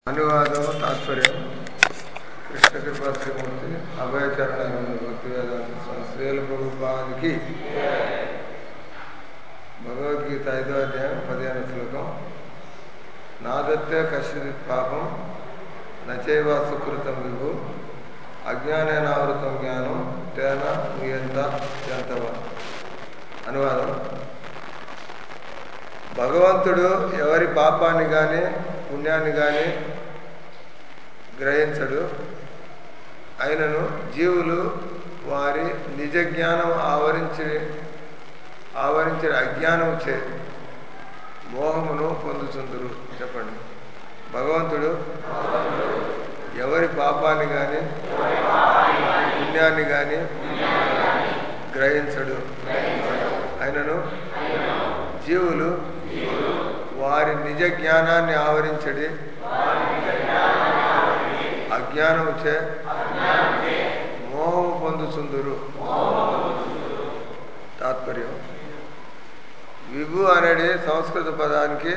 అనువాదం తాత్పర్యం కృష్ణ కృపా శ్రీమూర్తి అభయచరణానంద భక్తి వేదాంత స్వామి శ్రీల ప్రభుపాదికి భగవద్గీత ఐదో అధ్యాయం పదిహేను శ్లోకం నాదత్తే కశ్చిత్ పాపం నచైవ సుకృతం విభు అజ్ఞానేనావృతం జ్ఞానం తేన ముయంత జంతవ అనువాదం భగవంతుడు ఎవరి పాపాన్ని కానీ పుణ్యాన్ని కానీ గ్రహించడు అయినను జీవులు వారి నిజ జ్ఞానం ఆవరించి ఆవరించిన అజ్ఞానం చే మోహమును పొందుతుందరు చెప్పండి భగవంతుడు ఎవరి పాపాన్ని కానీ పుణ్యాన్ని కానీ గ్రహించడు అయినను జీవులు వారి నిజ జ్ఞానాన్ని ఆవరించడి అజ్ఞానముచే మోహము పొందుచుందురు తాత్పర్యం విభు అనేది సంస్కృత పదానికి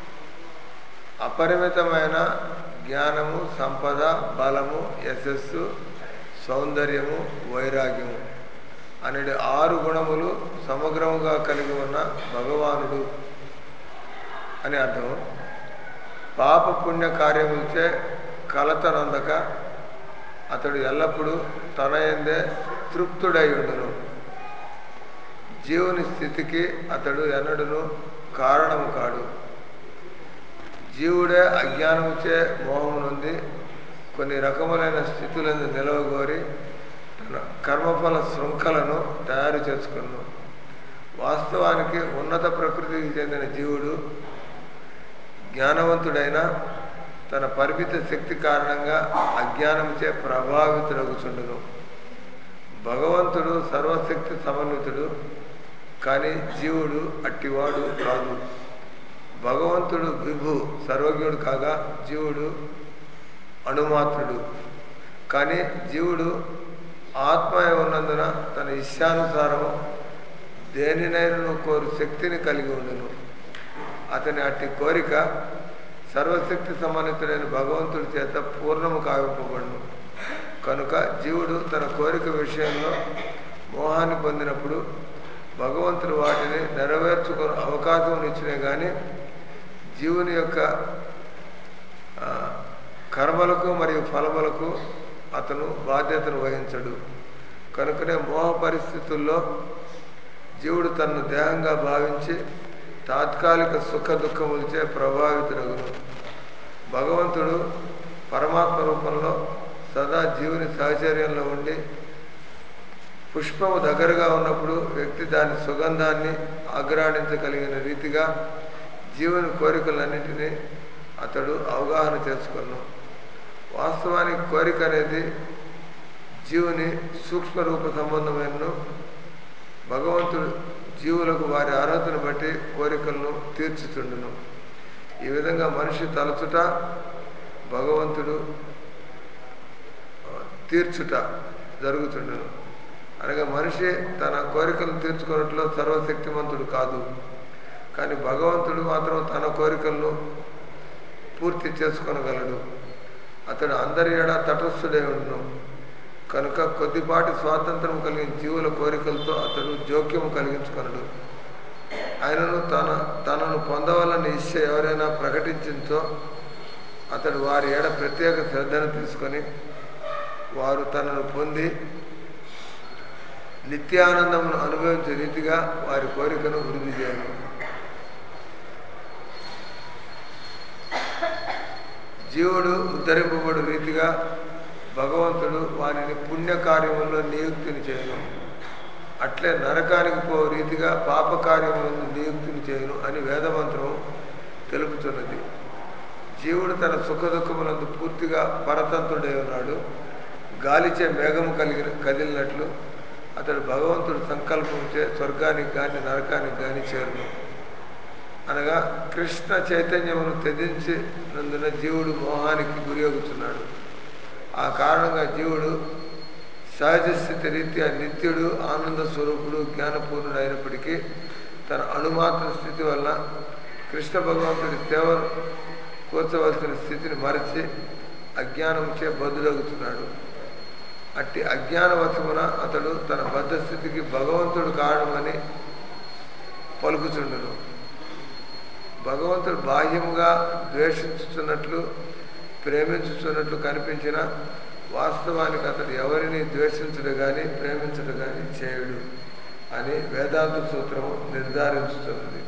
అపరిమితమైన జ్ఞానము సంపద బలము యశస్సు సౌందర్యము వైరాగ్యము అనేది ఆరు గుణములు సమగ్రముగా కలిగి ఉన్న భగవానుడు అని అర్థం పాప పుణ్య కార్యములచే కలతనందక అతడు ఎల్లప్పుడూ తన ఎందే తృప్తుడై ఉండును జీవుని స్థితికి అతడు ఎన్నడును కారణము కాడు జీవుడే అజ్ఞానముచే మోహము నుండి కొన్ని రకములైన స్థితులను నిలవగోరి తన కర్మఫల శృంఖలను తయారు చేసుకున్నాను వాస్తవానికి ఉన్నత ప్రకృతికి చెందిన జీవుడు జ్ఞానవంతుడైన తన పరిమిత శక్తి కారణంగా అజ్ఞానంచే ప్రభావితుడగుచుండును భగవంతుడు సర్వశక్తి సమన్వితుడు కానీ జీవుడు అట్టివాడు కాదు భగవంతుడు విభు సర్వజ్ఞుడు కాగా జీవుడు అణుమాత్రుడు కానీ జీవుడు ఆత్మయ ఉన్నందున తన ఇష్టానుసారము దేనినైనా కోరు శక్తిని కలిగి ఉండును అతని అట్టి కోరిక సర్వశక్తి సమన్వితుడైన భగవంతుడి చేత పూర్ణము కావింపబడును కనుక జీవుడు తన కోరిక విషయంలో మోహాన్ని పొందినప్పుడు భగవంతుడు వాటిని నెరవేర్చుకుని అవకాశం ఇచ్చినే కానీ జీవుని యొక్క కర్మలకు మరియు ఫలములకు అతను బాధ్యతను వహించడు కనుకనే మోహ పరిస్థితుల్లో జీవుడు తనను దేహంగా భావించి తాత్కాలిక సుఖ దుఃఖములచే ప్రభావితుడగును భగవంతుడు పరమాత్మ రూపంలో సదా జీవుని సహచర్యంలో ఉండి పుష్పము దగ్గరగా ఉన్నప్పుడు వ్యక్తి దాని సుగంధాన్ని ఆగ్రాణించగలిగిన రీతిగా జీవుని కోరికలన్నింటినీ అతడు అవగాహన చేసుకున్నాను వాస్తవానికి కోరిక అనేది జీవుని సూక్ష్మ రూప సంబంధమైన భగవంతుడు జీవులకు వారి అర్హతను బట్టి కోరికలను తీర్చుతుండును ఈ విధంగా మనిషి తలచుట భగవంతుడు తీర్చుట జరుగుతుండును అనగా మనిషి తన కోరికలను తీర్చుకున్నట్లో సర్వశక్తిమంతుడు కాదు కానీ భగవంతుడు మాత్రం తన కోరికలను పూర్తి చేసుకొనగలడు అతడు అందరి ఏడా తటస్థుడే ఉండును కనుక కొద్దిపాటి స్వాతంత్రం కలిగిన జీవుల కోరికలతో అతడు జోక్యము కలిగించుకొనడు ఆయనను తన తనను పొందవాలని ఇచ్చ ఎవరైనా ప్రకటించించో అతడు వారి ఏడ ప్రత్యేక శ్రద్ధను తీసుకొని వారు తనను పొంది నిత్యానందమును అనుభవించే రీతిగా వారి కోరికను వృద్ధి చేయను జీవుడు ఉద్ధరింపబడు రీతిగా భగవంతుడు వారిని పుణ్యకార్యముల్లో నియుక్తిని చేయను అట్లే నరకానికి పో రీతిగా పాపకార్యములను నియుక్తిని చేయను అని వేదమంత్రం తెలుపుతున్నది జీవుడు తన సుఖ దుఃఖములందు పూర్తిగా పరతంత్రుడై ఉన్నాడు గాలిచే మేఘము కలిగిన కదిలినట్లు అతడు భగవంతుడు సంకల్పించే స్వర్గానికి కానీ నరకానికి కానీ చేరును అనగా కృష్ణ చైతన్యమును త్యజించినందున జీవుడు మోహానికి గురియగుతున్నాడు ఆ కారణంగా జీవుడు సహజ స్థితి రీత్యా నిత్యుడు ఆనంద స్వరూపుడు జ్ఞానపూర్ణుడు అయినప్పటికీ తన అణుమాత్ర స్థితి వల్ల కృష్ణ భగవంతుడి సేవ కూర్చవలసిన స్థితిని మరచి అజ్ఞానముచే బదులగుతున్నాడు అట్టి అజ్ఞానవశమున అతడు తన బద్ధ స్థితికి భగవంతుడు కారణమని పలుకుచుండును భగవంతుడు బాహ్యముగా ద్వేషించుతున్నట్లు ప్రేమించుతున్నట్లు కనిపించిన వాస్తవానికి అతడు ఎవరిని ద్వేషించడు కానీ ప్రేమించడు కానీ చేయడు అని వేదాంత సూత్రము నిర్ధారించుతున్నది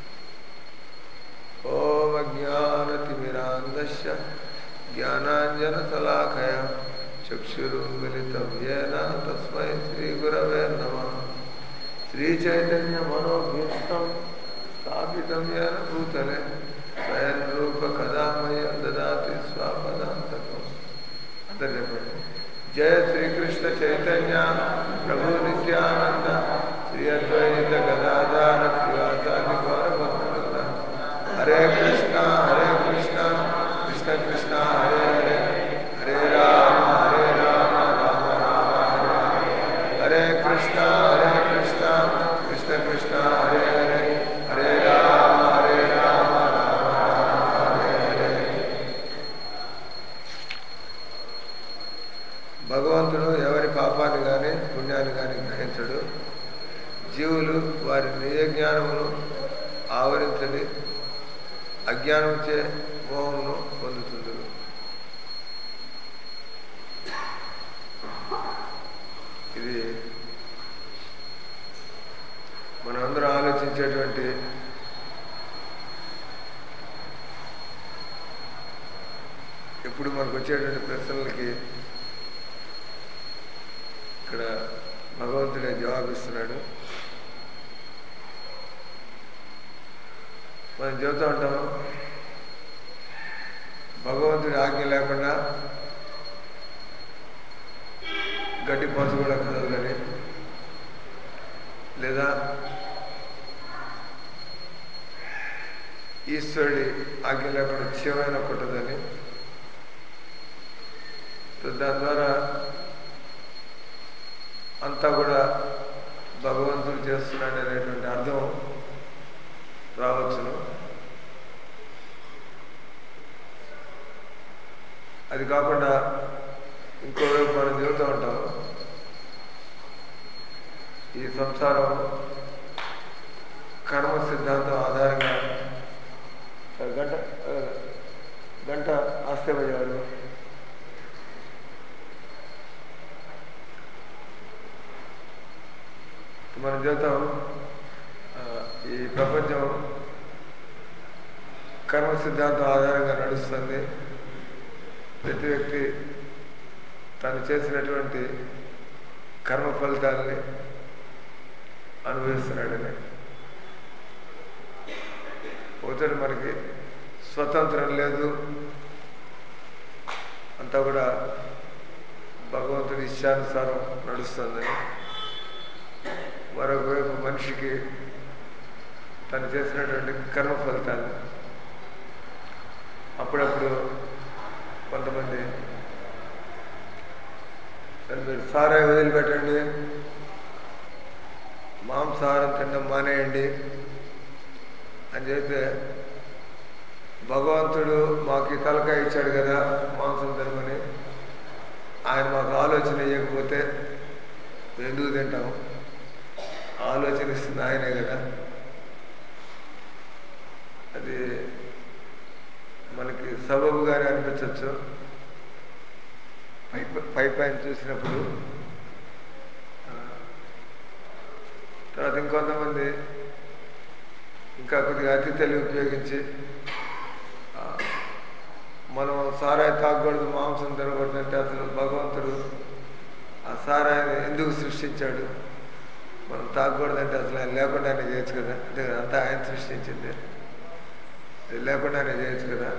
ఓం అజ్ఞానతిమిరాంధస్య జ్ఞానాంజన శలాఖయ చక్షురున్మిళితం ఏన తస్మై శ్రీగురవే నమ శ్రీచైతన్య మనోభీష్టం స్థాపితం ఏన భూతలే స్వయం రూప కదామయం దదాతి స్వపదాంతకం అందరు చెప్పండి జయ శ్రీకృష్ణ చైతన్య ప్రభు నిత్యానంద శ్రీ అద్వైత గదాధార శ్రీవాసాది గౌరభక్త హరే కృష్ణ హరే కృష్ణ కృష్ణ కృష్ణ హరే హరే హరే రామ హరే రామ రామ రామ హరే హరే హరే కృష్ణ హరే కృష్ణ కృష్ణ కృష్ణ హరే హరే హరే రామ హరే రామ రామ రామ హరే హరే భగవంతుడు ఎవరి పాపాన్ని కానీ పుణ్యాన్ని కానీ గ్రహించడు జీవులు వారి నిజ జ్ఞానమును ఆవరించని అజ్ఞానంచే మోహమును పొందుతుందరు ఇది మనందరం ఆలోచించేటువంటి ఇప్పుడు మనకు వచ్చేటువంటి ప్రశ్నలకి ఇక్కడ భగవంతుడే జవాబిస్తున్నాడు మనం చెబుతూ ఉంటాం భగవంతుడి ఆజ్ఞ లేకుండా గడ్డి పసు కూడా కదలని లేదా ఈశ్వరుడి ఆజ్ఞ లేకుండా చీమైన పుట్టదని దాని ద్వారా అంతా కూడా భగవంతుడు చేస్తున్నాడు అనేటువంటి అర్థం రావచ్చును అది కాకుండా ఇంకోవైపు మనం చెబుతూ ఉంటాం ఈ సంసారం కర్మ సిద్ధాంతం ఆధారంగా గంట గంట ఆస్తేమయ్యారు మనం చెబుతాం ఈ ప్రపంచం కర్మ సిద్ధాంతం ఆధారంగా నడుస్తుంది ప్రతి వ్యక్తి తను చేసినటువంటి కర్మ ఫలితాలని అనుభవిస్తున్నాడని ఒకటి మనకి స్వతంత్రం లేదు అంతా కూడా భగవంతుడి ఇష్టానుసారం నడుస్తుందని మరొక వైపు మనిషికి తను చేసినటువంటి కర్మ ఫలితాలు అప్పుడప్పుడు కొంతమంది మీరు సారాయి వదిలిపెట్టండి మాంసాహారం తినడం మానేయండి అని చెప్తే భగవంతుడు మాకు ఈ తలకాయ ఇచ్చాడు కదా మాంసం తినమని ఆయన మాకు ఆలోచన ఇవ్వకపోతే ఎందుకు తింటాం ఆలోచన ఇస్తుంది ఆయనే కదా అది మనకి సబబుగానే అనిపించవచ్చు పై పై పైన చూసినప్పుడు తర్వాత ఇంకొంతమంది ఇంకా కొద్దిగా అతి తెలివి ఉపయోగించి మనం సారాయి తాగకూడదు మాంసం తినకూడదు అంటే అసలు భగవంతుడు ఆ సారాయిని ఎందుకు సృష్టించాడు మనం తాగకూడదంటే అసలు ఆయన లేకుండానే చేయొచ్చు కదా అంటే అంతా ఆయన సృష్టించింది అది లేకుండానే చేయొచ్చు కదా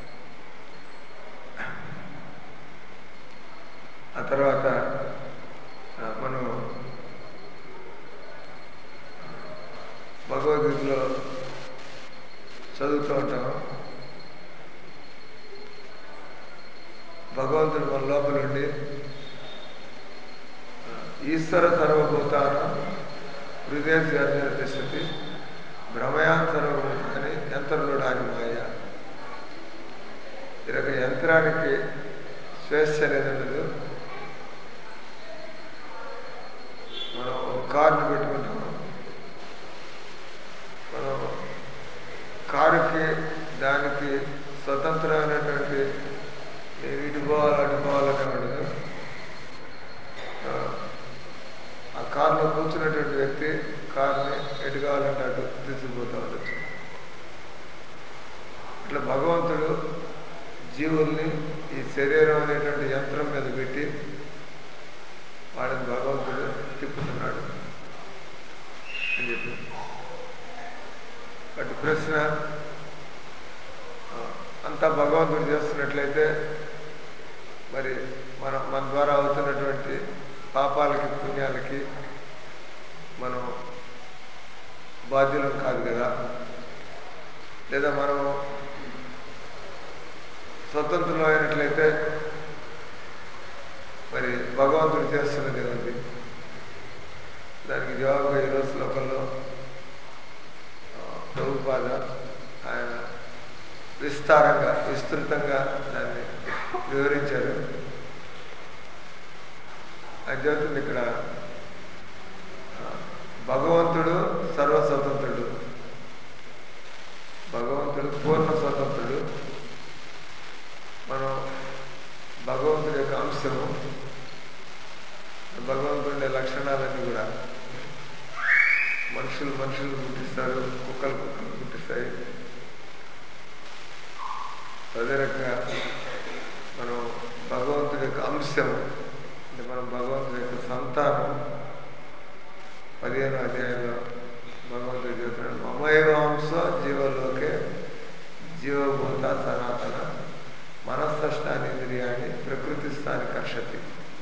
ఆ తర్వాత మనం భగవద్గీతలో చదువుతూ ఉంటాం భగవంతుడు మన లోపల ఉండి ఈశ్వర సర్వభూతాన హృదయ అర్జున తిష్టతి భ్రమయాన్ సర్వభూతాన్ని యంత్రంలో మాయ ఇరవై యంత్రానికి స్వేచ్ఛ అనేది ఉండదు మనం ఒక కారుని పెట్టుకుంటాం మనం కారుకి దానికి స్వతంత్రమైనటువంటి నేను ఇటు పోవాలి అటు పోవాలనే ఉండదు ఆ, ఆ కారులో కూర్చున్నటువంటి వ్యక్తి కారుని ఎటు కావాలంటే అటు తీసుకుపోతూ ఉండొచ్చు ఇట్లా భగవంతుడు జీవుల్ని ఈ శరీరం అనేటువంటి యంత్రం మీద పెట్టి వాళ్ళని భగవంతుడు తిప్పుతున్నాడు అని చెప్పి బట్ ప్రశ్న ఆ, అంతా భగవంతుడు చేస్తున్నట్లయితే మరి మన మన ద్వారా అవుతున్నటువంటి పాపాలకి పుణ్యాలకి మనం బాధ్యులం కాదు కదా లేదా మనం స్వతంత్రం అయినట్లయితే మరి భగవంతుడు చేస్తున్నది ఉంది దానికి జవాబుగా ఈరోజు శ్లోకంలో ఆ, ప్రభుపాద ఆయన విస్తారంగా విస్తృతంగా దాన్ని వివరించారు ఆయన చెబుతుంది ఇక్కడ ఆ, భగవంతుడు సర్వస్వతంత్రుడు భగవంతుడు పూర్ణ స్వతంత్రుడు మనం భగవంతుడి యొక్క అంశము భగవంతుడి లక్షణాలన్నీ కూడా మనుషులు మనుషులు పుట్టిస్తారు కుక్కలు కుక్కలు పుట్టిస్తాయి అదే రకంగా మనం భగవంతుడి యొక్క అంశం అంటే మనం భగవంతుడి యొక్క సంతానం పదిహేను అధ్యాయంలో భగవంతుడు చెబుతున్నాడు మమైవ అంశ జీవలోకే జీవభూత సనాతన మనస్థాని ఇంద్రియాన్ని ప్రకృతి స్థాని కర్షతి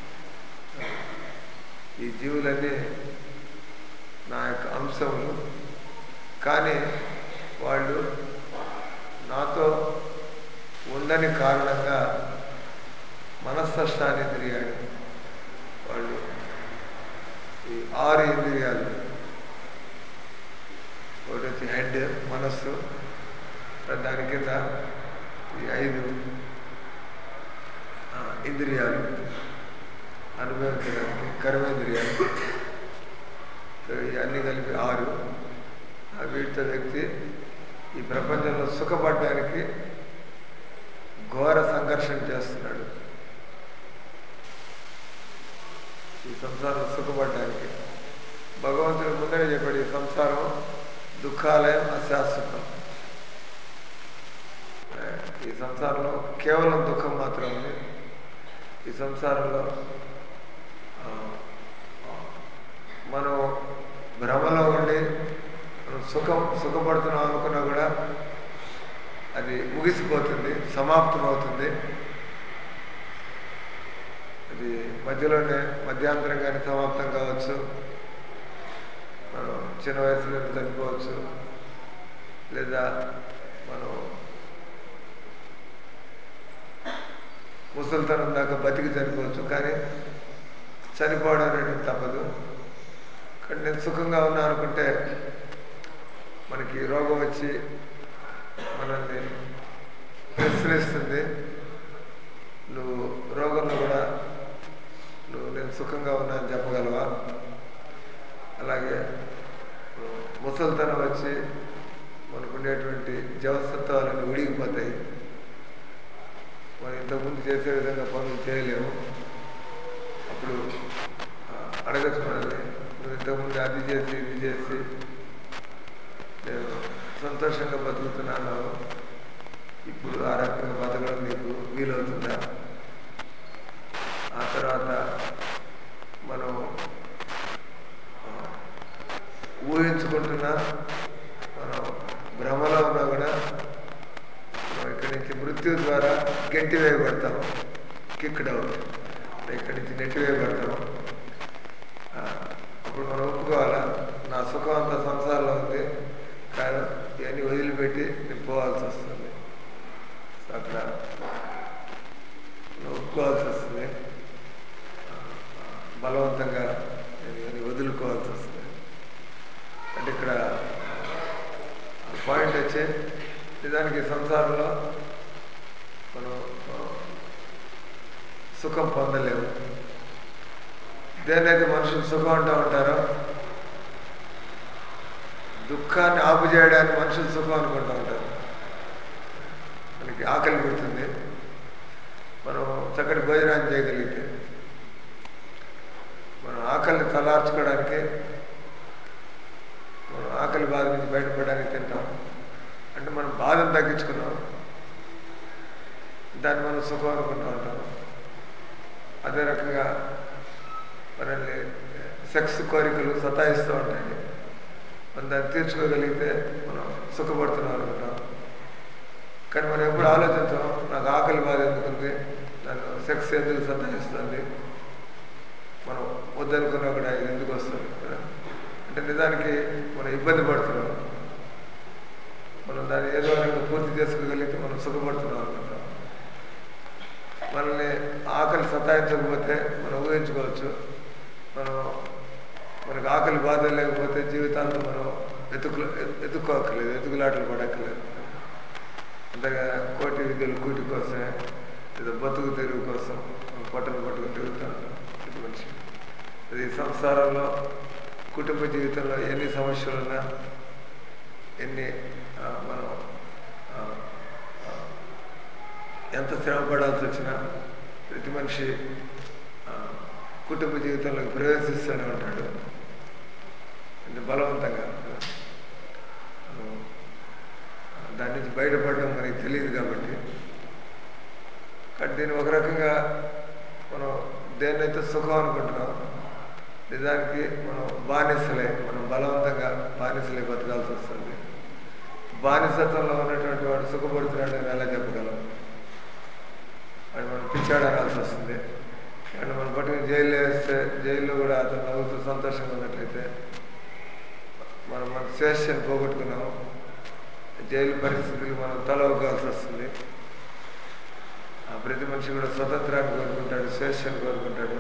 ఈ జీవులన్నీ నా యొక్క అంశములు కానీ వాళ్ళు నాతో ఉండని కారణంగా మనస్థాని ఇంద్రియాన్ని వాళ్ళు ఈ ఆరు ఇంద్రియాలు ఒకటి వచ్చి హెడ్ మనస్సు దాని కింద ఈ ఐదు ఆ, ఇంద్రియాలు అనుభవించడానికి కర్మేంద్రియాలు సో ఇవన్నీ కలిపి ఆరు ఆ వీటితో వ్యక్తి ఈ ప్రపంచంలో సుఖపడడానికి ఘోర సంఘర్షణ చేస్తున్నాడు ఈ సంసారంలో సుఖపడడానికి భగవంతుడు ముందరే చెప్పాడు ఈ సంసారం దుఃఖాలయం అశాశ్వతం ఆ, ఈ సంసారంలో కేవలం దుఃఖం మాత్రం ఉంది ఈ సంసారంలో ఆ, ఆ, మనం భ్రమలో ఉండి మనం సుఖం సుఖపడుతున్నాం అనుకున్నా కూడా అది ముగిసిపోతుంది సమాప్తం అవుతుంది అది మధ్యలోనే మధ్యాంతరంగానే సమాప్తం కావచ్చు మనం చిన్న వయసులో చనిపోవచ్చు లేదా మనం ముసలితనం దాకా బతికి చనిపోవచ్చు కానీ చనిపోవడం అనేది తప్పదు కానీ నేను సుఖంగా ఉన్నా అనుకుంటే మనకి రోగం వచ్చి మనల్ని ప్రశ్నిస్తుంది నువ్వు రోగంలో కూడా నువ్వు నేను సుఖంగా ఉన్నా అని చెప్పగలవా అలాగే ఉమ్, ముసలితనం వచ్చి మనకు ఉండేటువంటి జవసత్వాలన్నీ ఉడిగిపోతాయి మనం ఇంతకుముందు చేసే విధంగా పనులు చేయలేము అప్పుడు ఆ, అడగచ్చు మనల్ని నువ్వు ఇంతకుముందు అది చేసి ఇది చేసి నేను సంతోషంగా బతుకుతున్నాను ఇప్పుడు ఆ రకంగా బతకడం నీకు వీలవుతుందా ఆ తర్వాత మనం ఆ, ఊహించుకుంటున్నా మనం భ్రమలో ఉన్నా కూడా మనం ఇక్కడి నుంచి మృత్యు ద్వారా గెంటి వేయబడతాం కిక్ డౌన్ ఇక్కడి నుంచి నెట్టి వేయబడతాం ఆ, అప్పుడు మనం ఒప్పుకోవాలా నా సుఖం అంతా సంసారంలో ఉంది కానీ ఇవన్నీ వదిలిపెట్టి నేను పోవాల్సి వస్తుంది సో అక్కడ మనం ఒప్పుకోవాల్సి వస్తుంది ఆ, ఆ, బలవంతంగా నేను ఇవన్నీ వదులుకోవాల్సి వస్తుంది అంటే ఇక్కడ పాయింట్ వచ్చి నిజానికి సంసారంలో మనం సుఖం పొందలేము దేన్నైతే మనుషులు సుఖం అంటూ ఉంటారో దుఃఖాన్ని ఆపు చేయడానికి మనుషులు సుఖం అనుకుంటూ ఉంటారు మనకి ఆకలి పుడుతుంది మనం చక్కటి భోజనాన్ని చేయగలిగితే మనం ఆకలిని తలార్చుకోవడానికి మనం ఆకలి బాధ నుంచి బయటపడడానికి తింటాం అంటే మనం బాధను తగ్గించుకున్నాం దాన్ని మనం సుఖం అనుకుంటూ ఉంటాం అదే రకంగా మనల్ని సెక్స్ కోరికలు సతాయిస్తూ ఉంటాయి మనం దాన్ని తీర్చుకోగలిగితే మనం సుఖపడుతున్నాం అనుకుంటాం కానీ మనం ఎప్పుడు ఆలోచించాం నాకు ఆకలి బాధ ఎందుకుంది నన్ను సెక్స్ ఎందుకు సతాయిస్తుంది మనం వద్దనుకున్నా కూడా ఇది ఎందుకు వస్తుంది కదా అంటే నిజానికి మనం ఇబ్బంది పడుతున్నాం మనం దాన్ని ఏదో రకంగా పూర్తి చేసుకోగలిగితే మనం సుఖపడుతున్నాం అనుకుంటాం మనల్ని ఆకలి సతాయించకపోతే మనం ఊహించుకోవచ్చు మనం మనకు ఆకలి బాధ లేకపోతే జీవితాంతం మనం ఎతుకు ఎత్తుక్కోక్కర్లేదు ఎతుకులాటలు పడక్కర్లేదు అంతగా కోటి విద్యలు కూటి కోసమే లేదా బతుకు తెరువు కోసం పొట్టను పట్టుకుని తిరుగుతాను ప్రతి మనిషి అది సంసారంలో కుటుంబ జీవితంలో ఎన్ని సమస్యలున్నా ఎన్ని ఆ, మనం ఆ, ఆ, ఎంత శ్రమ పడాల్సి వచ్చినా ప్రతి మనిషి ఆ, కుటుంబ జీవితంలోకి ప్రవేశిస్తూనే ఉంటాడు అంటే బలవంతంగా మనం దాని నుంచి బయటపడడం మనకి తెలియదు కాబట్టి కానీ దీన్ని ఒక రకంగా మనం దేన్నైతే సుఖం అనుకుంటున్నాం నిజానికి మనం బానిసలే మనం బలవంతంగా బానిసలే బతకాల్సి వస్తుంది బానిసత్వంలో ఉన్నటువంటి వాడు సుఖపడుతున్నాడు అని ఎలా చెప్పగలం వాడు మనం పిచ్చాడు అనాల్సి వస్తుంది అండ్ మనం పట్టుకుని జైల్లో వేస్తే జైల్లో కూడా అతను నవ్వుతూ సంతోషంగా ఉన్నట్లయితే మనం మన స్వేచ్ఛను పోగొట్టుకున్నాం జైలు పరిస్థితులు మనం తల ఒగ్గాల్సి వస్తుంది ఆ ప్రతి మనిషి కూడా స్వతంత్రాన్ని కోరుకుంటాడు స్వేచ్ఛను కోరుకుంటాడు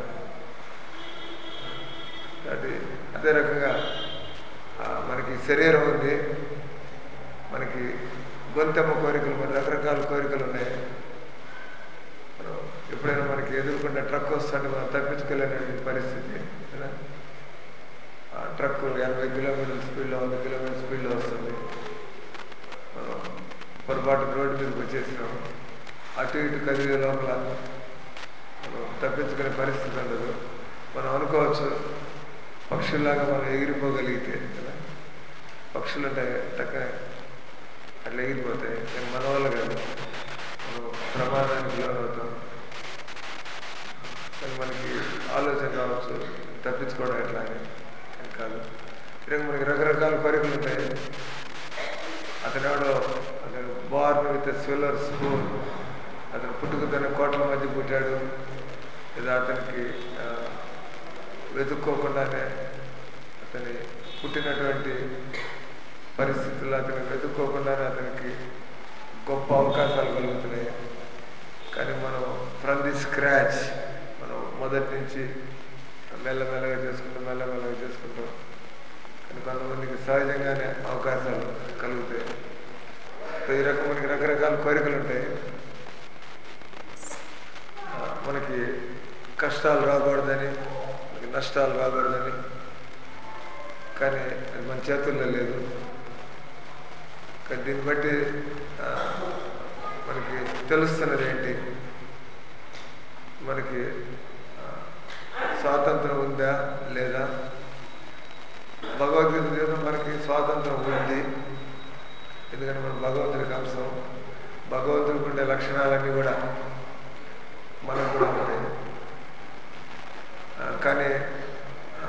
కాబట్టి అదే రకంగా ఆ, మనకి శరీరం ఉంది మనకి గొంతెమ్మ కోరికలు మరి రకరకాల కోరికలు ఉన్నాయి మనం ఎప్పుడైనా మనకి ఎదుర్కొంటే ట్రక్ వస్తుంటే మనం తప్పించుకోలేని పరిస్థితి కదా ఆ ట్రక్ ఎనభై కిలోమీటర్ల స్పీడ్లో వంద కిలోమీటర్ స్పీడ్లో వస్తుంది మనం పొరపాటు రోడ్డు మీదకి వచ్చేసినాం అటు ఇటు కదిలే లోపల మనం తప్పించుకునే పరిస్థితి ఉండదు మనం అనుకోవచ్చు పక్షుల్లాగా మనం ఎగిరిపోగలిగితే కదా పక్షులు ఉంటాయి టక్క అట్లా ఎగిరిపోతాయి కానీ మన వల్ల కాదు మనం ప్రమాదానికి లోనవుతాం కానీ మనకి ఆలోచన రావచ్చు తప్పించుకోవడం ఎట్లా అని అని కాదు తిరిగి మనకి రకరకాల కోరికలు ఉంటాయి అతను ఎవడో అతను బార్న్ విత్ సిల్వర్ స్పూన్ అతను పుట్టుకతోనే కోట్ల మధ్య పుట్టాడు లేదా అతనికి ఆ, వెతుక్కోకుండానే అతని పుట్టినటువంటి పరిస్థితుల్లో అతను వెతుక్కోకుండానే అతనికి గొప్ప అవకాశాలు కలుగుతున్నాయి కానీ మనం ఫ్రమ్ ది స్క్రాచ్ మనం మొదటి నుంచి మెల్లమెల్లగా చేసుకుంటాం మెల్లమెల్లగా చేసుకుంటాం కానీ కొంతమందికి సహజంగానే అవకాశాలు కలుగుతాయి సో ఈ రకం మనకి రకరకాల కోరికలు ఉంటాయి ఆ, మనకి కష్టాలు రాకూడదని మనకి నష్టాలు రాకూడదని కానీ అది మన చేతుల్లో లేదు కానీ దీన్ని బట్టి ఆ, మనకి తెలుస్తున్నది ఏంటి మనకి ఆ, స్వాతంత్రం ఉందా లేదా భగవద్గీత చదివితే మనకి స్వాతంత్రం ఉంది ఎందుకంటే మనం భగవంతుడికి అంశం భగవంతుడికి ఉండే లక్షణాలన్నీ కూడా మనకు కూడా ఉంటాయి ఆ, కానీ ఆ,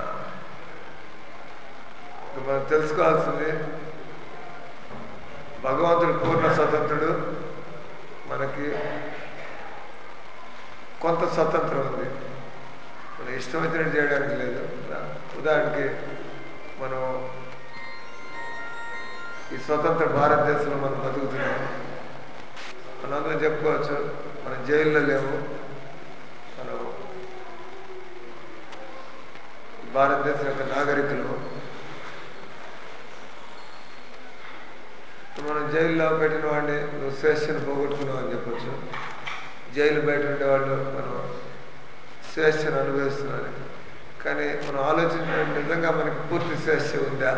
ఇక మనం తెలుసుకోవాల్సింది భగవంతుడు పూర్ణ స్వతంత్రుడు మనకి కొంత స్వతంత్రం ఉంది మనం ఇష్టం వచ్చినట్టు చేయడానికి లేదు కదా? ఉదాహరణకి మనం ఈ స్వతంత్ర భారతదేశంలో మనం బతుకుతున్నాం మనందరం చెప్పుకోవచ్చు మనం జైల్లో లేము మనం భారతదేశం యొక్క నాగరికులు మనం జైల్లో పెట్టిన వాడిని నువ్వు స్వేచ్ఛను పోగొట్టుకున్నావు అని చెప్పొచ్చు జైలు బయట ఉండేవాళ్ళు మనం స్వేచ్ఛను అనుభవిస్తున్నాను కానీ మనం ఆలోచించిన నిజంగా మనకి పూర్తి స్వేచ్ఛ ఉందా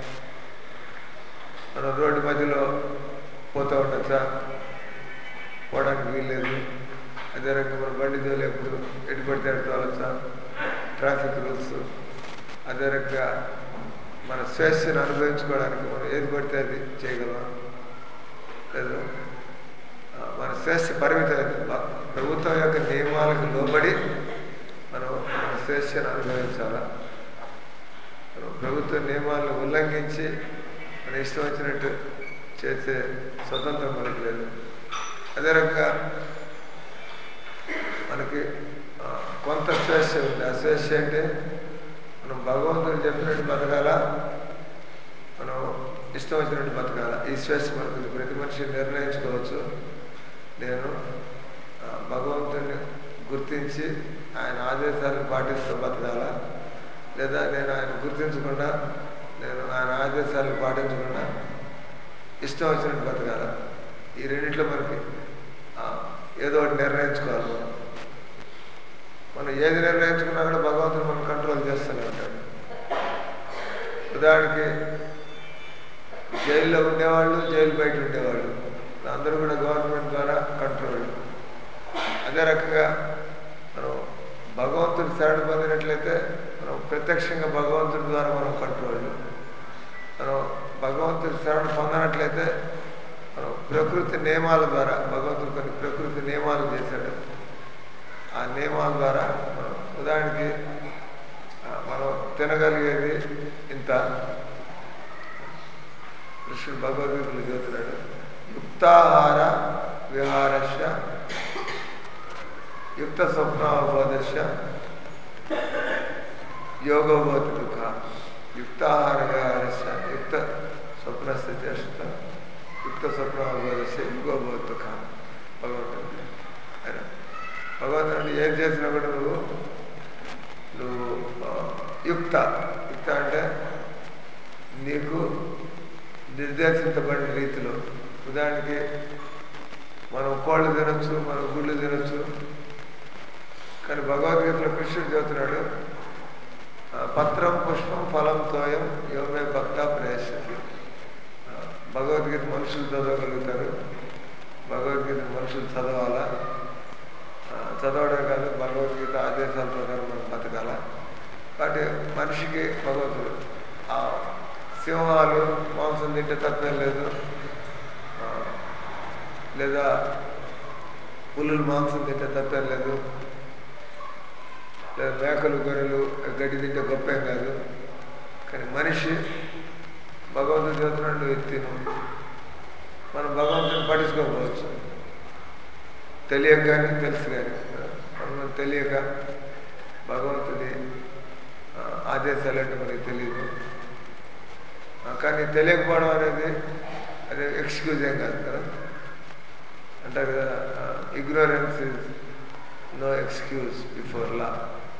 మనం రోడ్డు మధ్యలో పోతూ ఉండొచ్చా పోవడానికి వీల్లేదు అదే రకంగా మన బండి తోలేప్పుడు ఎటు పడితే అటు తోలొచ్చా ట్రాఫిక్ రూల్స్ అదే రకంగా మన స్వేచ్ఛను అనుభవించుకోవడానికి మనం ఏది పడితే అది చేయగలం లేదు ఆ, మన స్వేచ్ఛ పరిమితమైంది బ- ప్రభుత్వం యొక్క నియమాలకు లోబడి మనం మన స్వేచ్ఛను అనుభవించాలా మనం ప్రభుత్వ నియమాలను ఉల్లంఘించి మన ఇష్టం వచ్చినట్టు చేసే స్వతంత్రం మనకు లేదు అదే రకంగా మనకి ఆ, కొంత స్వేచ్ఛ ఉంది ఆ స్వేచ్ఛ అంటే మనం భగవంతుడు చెప్పినట్టు బతకాల మనం ఇష్టం వచ్చినట్టు బతకాల ఈ స్వేచ్ఛ మనకు ఉంది. ప్రతి మనిషి నిర్ణయించుకోవచ్చు నేను ఆ, భగవంతుడిని గుర్తించి ఆయన ఆదేశాలను పాటిస్తూ బతకాల లేదా నేను ఆయన గుర్తించకుండా నేను ఆయన ఆదేశాలను పాటించకుండా ఇష్టం వచ్చినట్టు బతకాల ఈ రెండిట్లో మనకి ఆ, ఏదో ఒకటి నిర్ణయించుకోవాలి మనం మనం ఏది నిర్ణయించుకున్నా కూడా భగవంతుడు మనం కంట్రోల్ చేస్తూనే ఉంటాడు ఉదాహరణకి జైల్లో ఉండేవాళ్ళు జైలు బయట ఉండేవాళ్ళు అందరూ కూడా గవర్నమెంట్ ద్వారా కంట్రోల్ అదే రకంగా మనం భగవంతుడు శరణ పొందినట్లయితే మనం ప్రత్యక్షంగా భగవంతుడి ద్వారా మనం కంట్రోల్ మనం భగవంతుడి శరణ పొందనట్లయితే మనం ప్రకృతి నియమాల ద్వారా భగవంతుడు కొన్ని ప్రకృతి నియమాలు చేశాడు ఆ నియమాల ద్వారా మనం ఉదాహరణకి ఆ, మనం తినగలిగేది ఇంత కృష్ణుడు భగవద్గీతలు చెబుతున్నాడు యుక్తాహార విహారశ యుక్త స్వప్నావబోధశ యోగోభవతి దుఃఖ యుక్తాహార విహారశ యుక్త స్వప్నస్థ చేష్ట యుక్త స్వప్నావబోధశ యోగోభవతి దుఃఖ భగవంతుడు ఆయన భగవంతుడు ఏం చేసినా కూడా నువ్వు నువ్వు ఆ, యుక్త యుక్త అంటే నీకు నిర్దేశించబడిన రీతిలో ఉదాహరణకి మనం కోళ్ళు తినొచ్చు మనం గుళ్ళు తినొచ్చు కానీ భగవద్గీతలో కృష్ణుడు చెబుతున్నాడు ఆ, పత్రం పుష్పం ఫలం తోయం యోమే భక్త ప్రయశతి భగవద్గీత మనుషులు చదవగలుగుతారు భగవద్గీత మనుషులు చదవాలా ఆ, చదవడం కాదు భగవద్గీత ఆదేశాల ప్రకారం మనం బతకాల కాబట్టి మనిషికి భగవంతుడు ఆ సింహాలు మాంసం తింటే తప్పేం లేదు ఆ, లేదా పులులు మాంసం తింటే తప్పేం లేదు లేదా మేకలు గొర్రెలు గడ్డి తింటే గొప్పేం కాదు కానీ మనిషి భగవంతుడు చెబుతున్నాడు నువ్వు ఇది తిను మనం భగవంతుని పట్టించుకోకపోవచ్చు తెలియక కానీ తెలుసు కానీ మనం తెలియక భగవంతుడి ఆ, ఆదేశాలు అంటే మనకి తెలియదు ఆ, కానీ తెలియకపోవడం అనేది అది ఎక్స్క్యూజ్ ఏం కాదు కదా అంటారు కదా ignorance is no excuse before law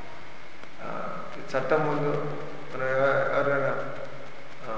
చట్టం ముందు మనం ఎవ- ఎవరైనా ఆ,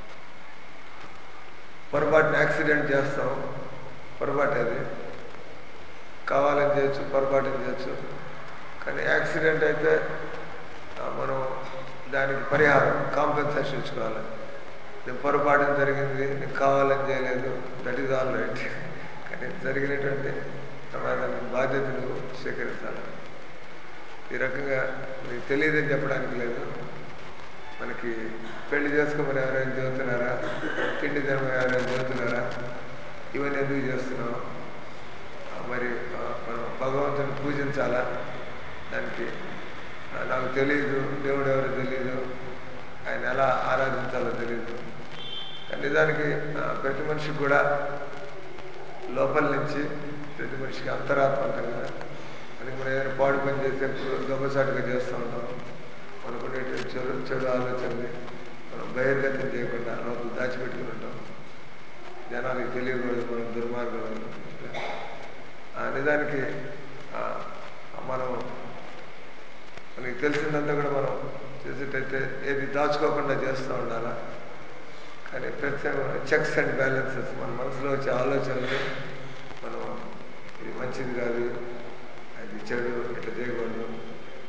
పొరపాటున యాక్సిడెంట్ చేస్తాం పొరపాటు అది కావాలని చేయొచ్చు పొరపాటున చేయొచ్చు కానీ యాక్సిడెంట్ అయితే ఆ, మనం దానికి పరిహారం కాంపెన్సేషన్ ఇచ్చుకోవాలి నేను పొరపాటు జరిగింది నేను కావాలని చేయలేదు దట్ ఈజ్ ఆల్ రైట్ కానీ జరిగినటువంటి ప్రమాదానికి బాధ్యతను స్వీకరించాలి ఈ రకంగా మీకు తెలియదని చెప్పడానికి లేదు మనకి పెళ్లి చేసుకోమని ఎవరైనా చెబుతున్నారా తిండి తినమని ఎవరైనా చెబుతున్నారా ఇవన్నీ ఎందుకు చేస్తున్నాం ఆ, మరి ఆ, మనం భగవంతుని పూజించాలా దానికి ఆ, నాకు తెలియదు దేవుడు ఎవరో తెలియదు ఆయన ఎలా ఆరాధించాలో తెలియదు కానీ నిజానికి ఆ, ప్రతి మనిషికి కూడా లోపల నుంచి ప్రతి మనిషికి అంతరాత్మ ఉంటుంది కదా మనకి మనం ఏదైనా పాడు పని చేసేప్పుడు గొప్పసాటుగా చేస్తూ ఉంటాం మనకు ఉండేటువంటి చెడు చెడు ఆలోచనని మనం బహిర్గతం చేయకుండా లోపల దాచిపెట్టుకుని ఉంటాం జనానికి తెలియకూడదు మనం దుర్మార్గులు ఆ నిజానికి ఆ, మనం మనకి తెలిసిందంతా కూడా మనం చేసేటైతే ఏది దాచుకోకుండా చేస్తూ ఉండాలా కానీ ప్రత్యేకమైన చెక్స్ అండ్ బ్యాలెన్సెస్ మన మనసులో వచ్చే ఆలోచనలు మనం ఇది మంచిది కాదు అది చెడు ఇట్లా చేయకూడదు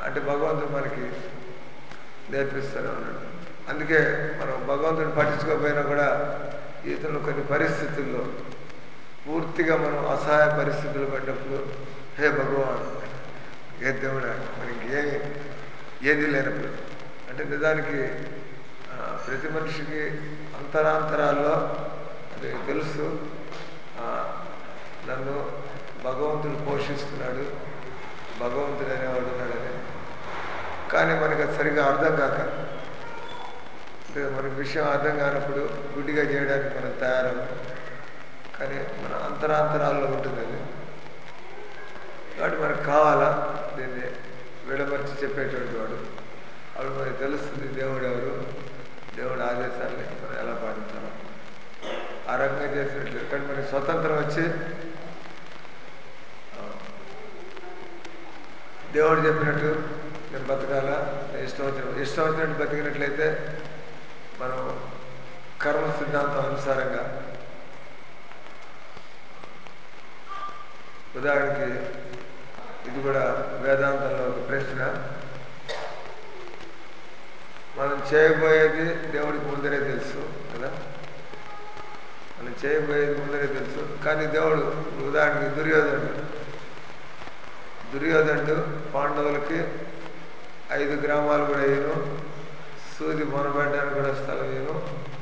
అంటే భగవంతుడు మనకి నేర్పిస్తూనే ఉన్నాడు అందుకే మనం భగవంతుడిని పట్టించుకోకపోయినా కూడా జీవితంలో కొన్ని పరిస్థితుల్లో పూర్తిగా మనం అసహాయ పరిస్థితులు పడ్డప్పుడు హే భగవాన్ ఏ దేవుడా మనకి ఏమి ఏది లేనప్పుడు అంటే నిజానికి ఆ, ప్రతి మనిషికి అంతరాంతరాల్లో అది తెలుసు ఆ, నన్ను భగవంతుడు పోషిస్తున్నాడు భగవంతుడు అనేవాడు ఉన్నాడని కానీ మనకి అది సరిగా అర్థం కాక అంటే మనకి విషయం అర్థం కానప్పుడు గుడ్డిగా చేయడానికి మనం తయారవు కానీ మన అంతరాంతరాల్లో ఉంటుంది అది కాబట్టి మనకు కావాలా దీన్ని విడమర్చి చెప్పేటువంటి వాడు అప్పుడు మనకి తెలుస్తుంది దేవుడు ఎవరు దేవుడు ఆదేశాలని మనం ఎలా పాటించాలి ఆ రకంగా చేసినట్లు కానీ మనకి స్వతంత్రం వచ్చి ఆ, దేవుడు చెప్పినట్టు నేను బతకాలా నేను ఇష్టం వచ్చిన ఇష్టం వచ్చినట్టు బతికినట్లయితే మనం కర్మ సిద్ధాంతం అనుసారంగా ఉదాహరణకి ఇది కూడా వేదాంతంలో ఒక ప్రశ్న మనం చేయబోయేది దేవుడికి ముందరే తెలుసు కదా మనం చేయబోయేది ముందరే తెలుసు కానీ దేవుడు ఉదాహరణకి దుర్యోధనుడు దుర్యోధనుడు పాండవులకి ఐదు గ్రామాలు కూడా వేయను సూది మొనబెట్టడానికి కూడా స్థలం వేయను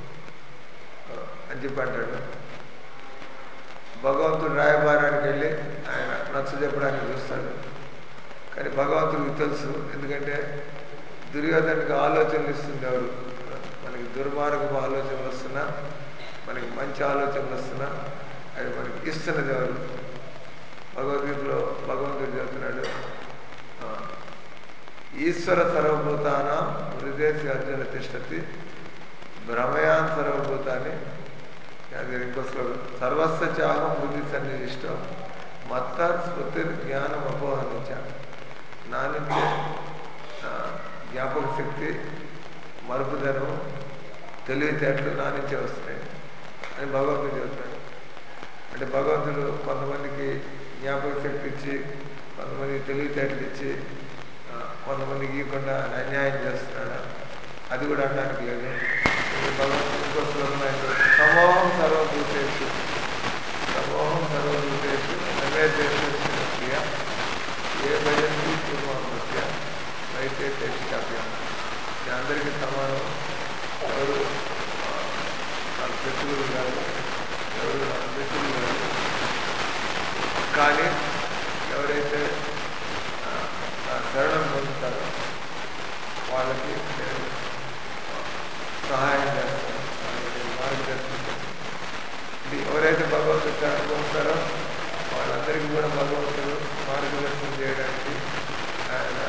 అని చెప్పి అంటాడు భగవంతుడు రాయబారానికి వెళ్ళి ఆయన నచ్చ చెప్పడానికి చూస్తాడు కానీ భగవంతుడికి తెలుసు ఎందుకంటే దుర్యోధనకి ఆలోచనలు ఇస్తుంది దేవుడు మనకి దుర్మార్గపు ఆలోచనలు వస్తున్నా మనకి మంచి ఆలోచనలు వస్తున్నా అవి మనకి ఇస్తున్న దేవుడు భగవద్గీతలో భగవంతుడు చెబుతున్నాడు ఆ, ఈశ్వర సర్వభూతాన హృదయసి అర్జున తిష్టతి భ్రమయాన్ సర్వభూతాన్ని అది ఇంకో శ్లోకం సర్వస్వ చాహం బుద్ధి సన్నిధిష్టం మత్త స్మృతి జ్ఞానం అపోహనించ నా నుంచి ఆ, జ్ఞాపక శక్తి మరుపుదనం తెలివితేటలు నా నుంచే వస్తున్నాయి అని భగవంతుడు చెబుతున్నాడు అంటే భగవంతుడు కొంతమందికి జ్ఞాపక శక్తి ఇచ్చి కొంతమందికి తెలివితేటలు ఇచ్చి ఆ, కొంతమందికి ఇవ్వకుండా అన్యాయం చేస్తున్నాడా అది కూడా అనడానికి లేదు ఇది భగవంతుడు ఇంకో శ్లోకం ఆయన సమోహం సర్వభూతేషు సమోహం సర్వభూతేషు నమే దేశస్య క్రియ ఏ భయంతి పూర్వమృత్య అయితే చేష్టాభ్యం ఇది అందరికీ సమానం ఎవరు ఆ, నాకు శత్రువులు కాదు ఎవరు నాకు మిత్రులు కాదు కానీ ఎవరైతే ఆ, నా శరణం పొందుతారో వాళ్ళకి నేను సహాయం చేస్తాను వాళ్ళకి నేను మార్గదర్శనం చేస్తాను ఇది ఎవరైతే భగవంతుడు శరణం పొందుతారో వాళ్ళందరికీ కూడా భగవంతుడు మార్గదర్శనం చేయడానికి ఆయన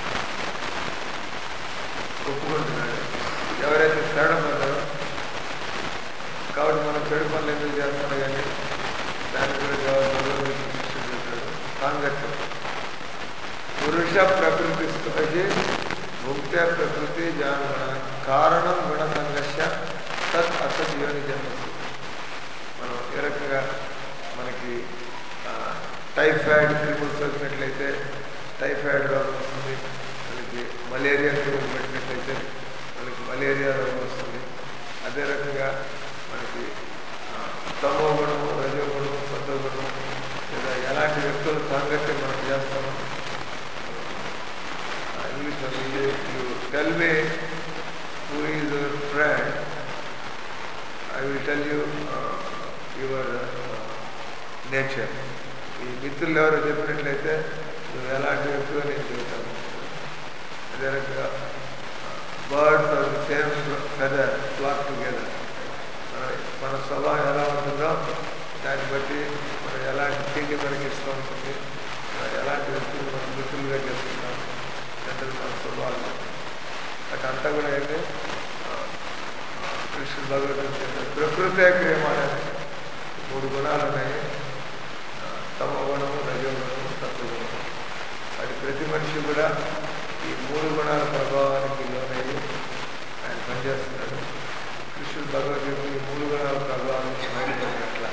ఒప్పుకుంటున్నాడు ఎవరైతే శరణం పొందారో కాబట్టి మనం చెడు పనులు ఎందుకు చేస్తాం కానీ దానికి కూడా జవాబు భగవంతుడు సృష్టించాడు సాంగత్యం పురుష ప్రకృతి స్థుతకి ముక్త ప్రకృతి జానమన కారణం గుణ సంఘర్ష తత్ అసత్ యోని జన్మసు మనం ఏ రకంగా మనకి ఆ, టైఫాయిడ్ క్రిములు సోకినట్లయితే టైఫాయిడ్ రోగం వస్తుంది మనకి మలేరియా క్రిములు పెట్టినట్లయితే మనకి మలేరియా రోగం వస్తుంది అదే రకంగా మనకి ఆ, తమో గుణము రజో గుణము సత్వ గుణము లేదా ఎలాంటి వ్యక్తుల సాంగత్యం మనం చేస్తామో ఇంగ్లీష్లో you you tell me who is your friend I will tell you your nature ఈ మిత్రులు ఎవరో చెప్పినట్లయితే నువ్వు ఎలాంటి వ్యక్తిగా నేను చెబుతాను అదే రకంగా birds are the same feather flock together మన మన స్వభావం ఎలా ఉంటుందో దాన్ని బట్టి మనం ఎలాంటి తిండి మనకి ఇష్టం ఉంటుంది మనం ఎలాంటి వ్యక్తులు మనం మిత్రులుగా చేసుకుంటాం అంటే మన స్వభావం అటు అంతా కూడా ఏంటి ఆ, కృష్ణుడు భగవద్గీత చెప్పారు. ప్రకృతే క్రియమానని మూడు గుణాలు ఉన్నాయి ఆ, తమ గుణము రజోగుణము సత్వగుణము అది ప్రతి మనిషి కూడా ఈ మూడు గుణాల ప్రభావానికి లోనయ్యి ఆయన పనిచేస్తున్నాడు కృష్ణుడు భగవద్గీత ఈ మూడు గుణాల ప్రభావం నుంచి బయటపడినట్ల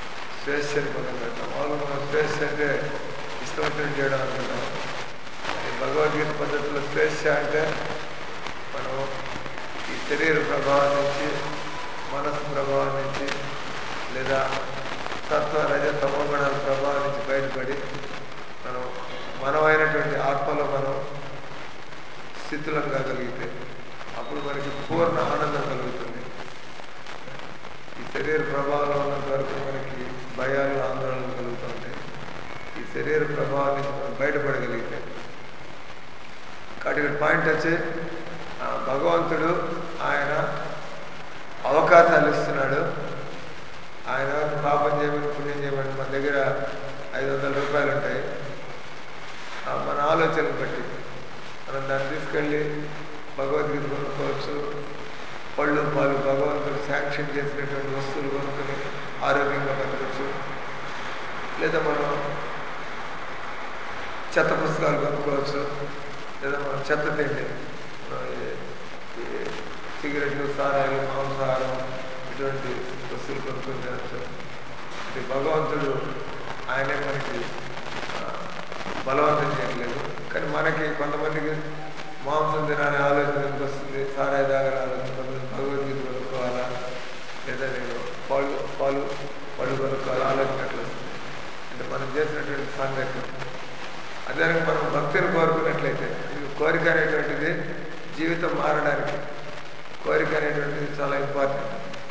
స్వేచ్ఛని పొందినట్ల మామూలుగా మనం స్వేచ్ఛ అంటే ఇష్టం వచ్చినట్టు చేయడం అనుకుంటాం కానీ భగవద్గీత పద్ధతిలో స్వేచ్ఛ అంటే మనం ఈ శరీర ప్రభావం నుంచి మనసు ప్రభావం నుంచి లేదా సత్వ రజ తమో గుణాల ప్రభావం నుంచి బయటపడి మనం మనమైనటువంటి ఆత్మలో మనం స్థితులం కాగలిగితే అప్పుడు మనకి పూర్ణ ఆనందం కలుగుతుంది ఈ శరీర ప్రభావంలో ఉన్నంత వరకు మనకి భయాలు ఆందోళనలు కలుగుతూ ఉంటాయి ఈ శరీర ప్రభావం నుంచి మనం బయటపడగలిగితే కాబట్టి ఇక్కడ పాయింట్ వచ్చి ఆ, భగవంతుడు ఆయన అవకాశాలు ఇస్తున్నాడు ఆయన పాపం చేయమని పుణ్యం చేయమని మన దగ్గర ఐదు వందల రూపాయలు ఉంటాయి ఆ, మన ఆలోచనలు బట్టి మనం దాన్ని తీసుకెళ్ళి భగవద్గీత కొనుక్కోవచ్చు పళ్ళు పాలు భగవంతుడు శాంక్షన్ చేసినటువంటి వస్తువులు కొనుక్కొని ఆరోగ్యంగా బతకచ్చు లేదా మనం చెత్త పుస్తకాలు కొనుక్కోవచ్చు లేదా మనం చెత్త తిండి మనం ఈ- ఈ సిగరెట్లు సారాలు మాంసాహారం ఇటువంటి వస్తువులు కొనుక్కొని తినచ్చు ఇది భగవంతుడు ఆయనే మనకి ఆ, బలవంతం చేయట్లేదు కానీ మనకి కొంతమందికి మాంసం తినాలనే ఆలోచన ఎందుకు వస్తుంది సారాయి తాగాలని ఆలోచన కొంతమంది భగవద్గీత కొనుక్కోవాలా లేదా నేను పాలు పాలు పళ్ళు కొనుక్కోవాలా ఆలోచన ఎట్లా వస్తుంది అంటే మనం చేసినటువంటి సాంగత్యం అదే మనం భక్తిని కోరుకున్నట్లయితే ఇది కోరిక అనేటువంటిది జీవితం మారడానికి కోరిక అనేటువంటిది చాలా ఇంపార్టెంట్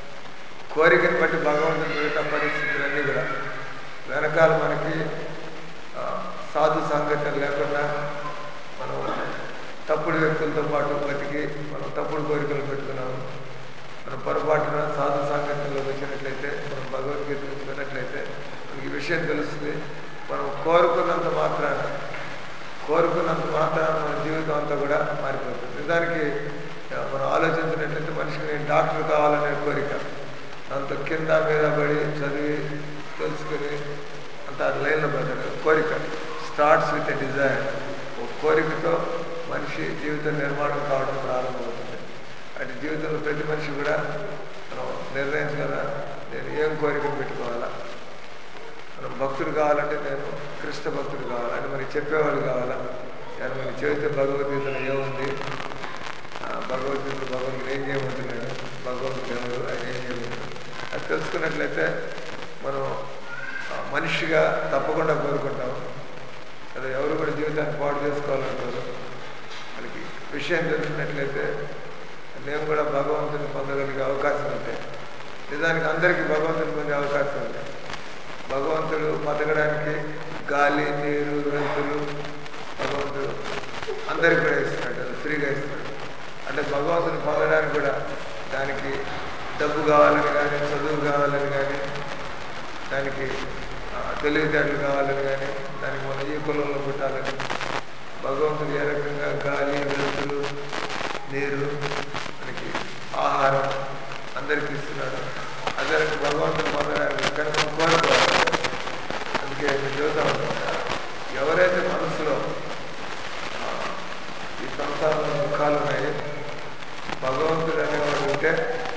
కోరికని బట్టి భగవంతుని మిగతా పరిస్థితులన్నీ కూడా వెనకాల మనకి ఆ, సాధు సాంగత్యం లేకుండా మనం తప్పుడు వ్యక్తులతో పాటు బతికి మనం తప్పుడు కోరికలు పెట్టుకున్నాము మనం పొరపాటున సాధు సాంగత్యంలోకి వచ్చినట్లయితే మనం భగవద్గీత నుంచి విన్నట్లయితే మనకి ఈ విషయం తెలుస్తుంది మనం కోరుకున్నంత మాత్రాన కోరుకున్నంత మాత్రాన మన జీవితం అంతా కూడా మారిపోతుంది నిజానికి ఆ, మనం ఆలోచించినట్లయితే మనిషికి నేను డాక్టర్ కావాలనే కోరిక అంత కింద మీద పడి చదివి తెలుసుకుని అంత లైన్లో పెట్టాలి కోరిక స్టార్ట్స్ విత్ ఎ డిజైర్ ఒక కోరికతో మనిషి జీవిత నిర్మాణం కావడం ప్రారంభమవుతుంది అటు జీవితంలో ప్రతి మనిషి కూడా మనం నిర్ణయించగల నేను ఏం కోరికను పెట్టుకోవాలా మనం భక్తుడు కావాలంటే నేను కృష్ణ భక్తుడు కావాలా అని మనకి చెప్పేవాడు కావాలా కానీ మనకి చెబితే భగవద్గీతలో ఏముంది ఆ, భగవద్గీతలో భగవంతుడు ఏం చేయబోతున్నాడు భగవంతుడు ఎవరు ఆయన ఏం చేయబోతున్నాడు అది తెలుసుకున్నట్లయితే మనం ఆ, మనిషిగా తప్పకుండా కోరుకుంటాం అది ఎవరు కూడా జీవితాన్ని పాడు చేసుకోవాలనుకోరు మనకి విషయం తెలిసినట్లయితే నేను కూడా భగవంతుని పొందగలిగే అవకాశం ఉంటాయి నిజానికి అందరికీ భగవంతుని పొందే అవకాశం ఉంది భగవంతుడు బతకడానికి గాలి నీరు వెలుతురు భగవంతుడు అందరికి కూడా ఇస్తున్నాడు అది ఫ్రీగా ఇస్తున్నాడు అంటే భగవంతుని పొందడానికి కూడా దానికి డబ్బు కావాలని కానీ చదువు కావాలని కానీ దానికి ఆ, తెలివితేటలు కావాలని కానీ దానికి మనం ఈ కులంలో పుట్టాలని భగవంతుడు ఏ రకంగా గాలి వెలుతురు నీరు మనకి ఆహారం అందరికీ ఇస్తున్నాడు అదే రకంగా భగవంతుని పొందడానికి కానీ మనం కోరుకోవాలి అందుకే నేను చెబుతా ఉంటాను ఎవరైతే మనసులో ఆ, ఈ సంసారంలో దుఃఖాలు ఉన్నాయి భగవంతుడు అనేవాడు ఉంటే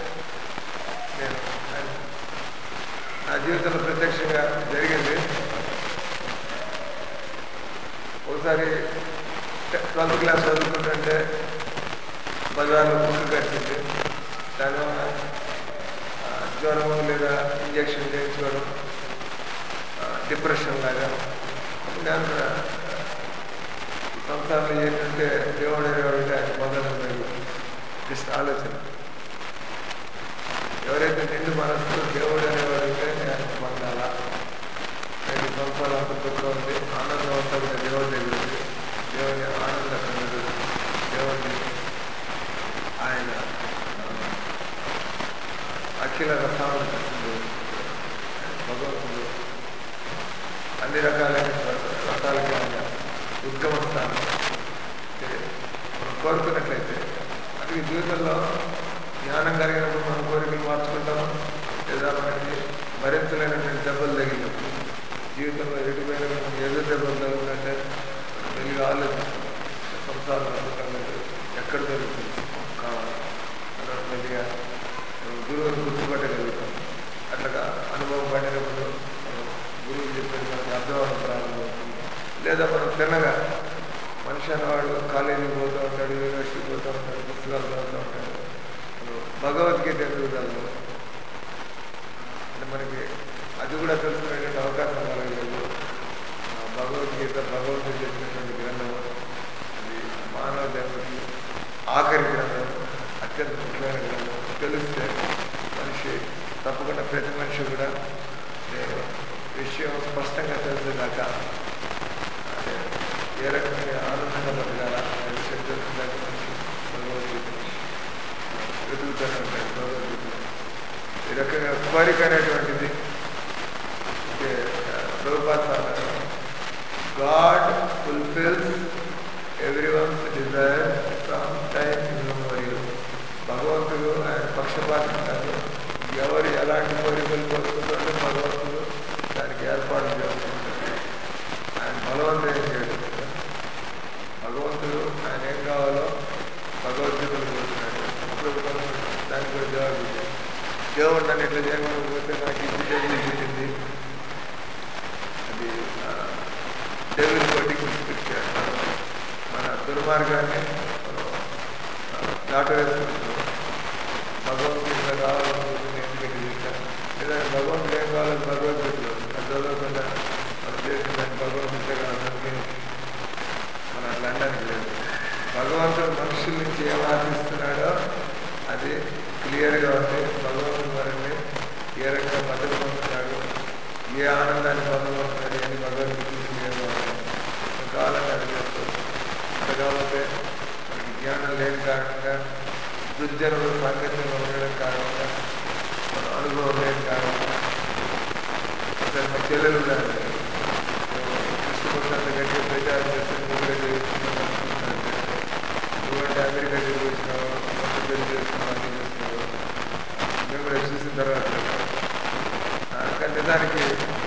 నేను ఆయన నా జీవితంలో ప్రత్యక్షంగా జరిగింది ఒకసారి ట్వెల్త్ క్లాస్ చదువుకుంటుంటే బజార్లో కుక్క కట్టింది దానివల్ల ఆ, జ్వరం లేదా ఇంజక్షన్ చేయించుకోవడం ఆ, డిప్రెషన్ లాగా అప్పుడు నేను కూడా ఈ సంసారంలో ఏంటంటే దేవుడు అనేవాడు ఆయన పొందడం లేదు జస్ట్ ఆలోచన ఎవరైతే నిండు మనస్సు దేవుడు అనేవాడు ఉంటే ఆయన పొందాలా నేను ఈ సంసారం అంత దుఃఖం ఉంది ఆనందం అంతా కూడా దేవుడి దగ్గర ఉంది దేవుని ఆనంద కన్నుడు దేవుడిని ఆయన ఆ, అఖిల రసాలను భగవంతుడు అన్ని రకాలైన రసాలకి ఆయన ఉద్గమ స్థానం అంటే మనం కోరుకున్నట్లయితే అందుకే జీవితంలో జ్ఞానం కలిగినప్పుడు మనం కోరికలు మార్చుకుంటాము లేదా మనకి భరించలేనటువంటి దెబ్బలు తగిలినప్పుడు జీవితంలో ఎటుపోయిన మనం ఎదురు దెబ్బలు తగిలిందంటే మనం వెళ్ళి ఆలోచిస్తాం సంసారం అందుకంటే ఎక్కడ దొరుకుతుంది కావాలి మనం వెళ్ళిగా మనం గురువుని గుర్తుపట్టగలుగుతాం అట్లాగా అనుభవం పడినప్పుడు మనం గురువు చెప్పేది మనకి అర్థం అవడం ప్రారంభమవుతుంది లేదా మనం తిన్నగా మనిషి అనేవాడు కాలేజీకి పోతూ ఉంటాడు యూనివర్సిటీకి పోతూ ఉంటాడు పుస్తకాలు చదువుతూ ఉంటాడు నువ్వు భగవద్గీత ఎందుకు చదువు అంటే మనకి అది కూడా తెలుసుకునేటువంటి అవకాశం కలగలేదు ఆ భగవద్గీత భగవంతుడు చెప్పినటువంటి గ్రంథం అది మానవ జన్మకి ఆఖరి గ్రంథం అత్యంత ముఖ్యమైన గ్రంథం తెలిస్తే మనిషి తప్పకుండా ప్రతి మనిషి కూడా నేను విషయం స్పష్టంగా తెలిసేదాకా అదే ఏ రకమైన ఆనందంగా బతకాలా అనే విషయం తెలిసేదాకా మనిషి భగవద్గీతని వెతుకుతూనే ఉంటాడు భగవద్గీతని ఈ రకంగా కోరిక అనేటువంటిది Prabhupada God fulfils every one's desire from time immemorial భగవంతుడు ఆయన పక్షపాతం కాదు ఎవరు ఎలాంటి కోరికలు కోరుకుంటుంటే భగవంతుడు దానికి ఏర్పాటు చేసుకుంటాడు ఆయన బలవంతం చేయడు భగవంతుడు ఆయన ఏం కావాలో భగవద్గీతలు కోరుతున్నాడు అప్పుడు మనం దానికి కూడా జవాబు ఇచ్చాడు దేవుడు నన్ను ఇట్లా చేయకపోతే నాకు ఇది దేవుడు పుట్టింది అది దేవుడి బట్టి గుర్తుపెట్టాడు మన దుర్మార్గాన్ని మనం దాటవేసుకుంటున్నాం భగవద్గీత కావాలనుకుంటుంది ఎందుకంటే చేశాను లేదంటే భగవంతుడు ఏం కావాలని భగవద్గీతలో అది చదవకుండా మనం చేసిన దాన్ని భగవద్గీత కావాలని మనం అట్లా అనడానికి లేదు భగవంతుడు మనుషుల నుంచి ఏం ఆశిస్తున్నాడో అది క్లియర్గా ఉంది భగవంతుడు మనల్ని ఏ రకంగా మద్దతు పొందుతున్నాడు ఏ ఆనందాన్ని పొందబోతున్నాడు అని భగవద్గీత క్లియర్గా ఉంది మనం కావాలంటే అది చేసుకోవచ్చు అంత కాకపోతే మనకి జ్ఞానం లేని కారణంగా దుర్జనుడు సాంగత్యంలో ఉండడం కారణంగా మన అనుభవం లేని కారణంగా అసలు మా చెల్లెలు కూడా అంతే. కృష్ణపక్షాన్ని గట్టిగా ప్రచారం చేస్తే నువ్వు కూడా చేస్తున్నావు అనుకుంటున్నాను. నువ్వంటే అమెరికా తిరిగి వచ్చినావు మొత్తం పెళ్లి చేసుకున్నావు అన్ని చేస్తున్నావు మేము కూడా చూసిన తర్వాత ఆ, కానీ నిజానికి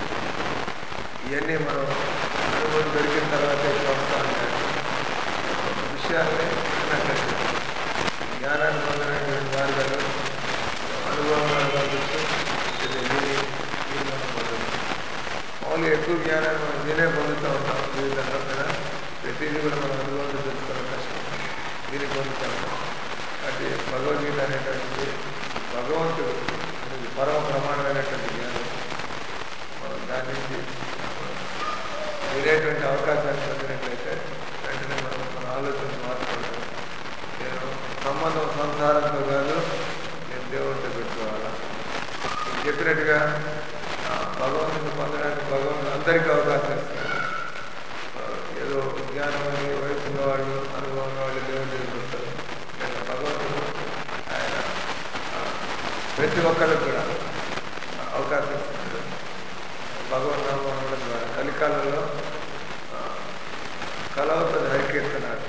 ఇవన్నీ మనం అనుభవం దొరికిన తర్వాత వస్తాను విషయాల్ని విన్నట్లయితే జ్ఞానాన్ని పొందడానికి మార్గాలు అనుభవంలో కావచ్చు ఇది విని విని మనం పొందవచ్చు మామూలుగా ఎక్కువ జ్ఞానాన్ని మనం వినే పొందుతూ ఉంటాం జీవితంలో కదా ప్రతిదీ కూడా మనం అనుభవంలో తెలుసుకోవడం కష్టం దీన్ని పొందుతూ ఉంటాం కాబట్టి భగవద్గీత అనేటువంటిది భగవంతుడు అనేది పరమ ప్రమాణమైనటువంటి జ్ఞానం మనం దాని నుంచి వినేటువంటి అవకాశాన్ని పొందినట్లయితే వెంటనే మనం మన ఆలోచన మార్చుకుంటాం నేను సంబంధం సంసారంతో కాదు నేను దేవుడితో పెట్టుకోవాలా నేను చెప్పినట్టుగా ఆ, భగవంతుని పొందడానికి భగవంతుడు అందరికీ అవకాశం ఇస్తున్నాడు ఆ, ఏదో జ్ఞానం అని వయసున్న వాళ్ళు అనుభవం ఉన్న వాళ్ళు దేవుడి దగ్గరికి వస్తారు కానీ భగవంతుడు ఆయన ఆ, ప్రతి ఒక్కరికి కూడా అవకాశం ఇస్తున్నాడు భగవన్ నామం అనడం ద్వారా కలికాలంలో ఆ, కలవతది హరికీర్తనాడు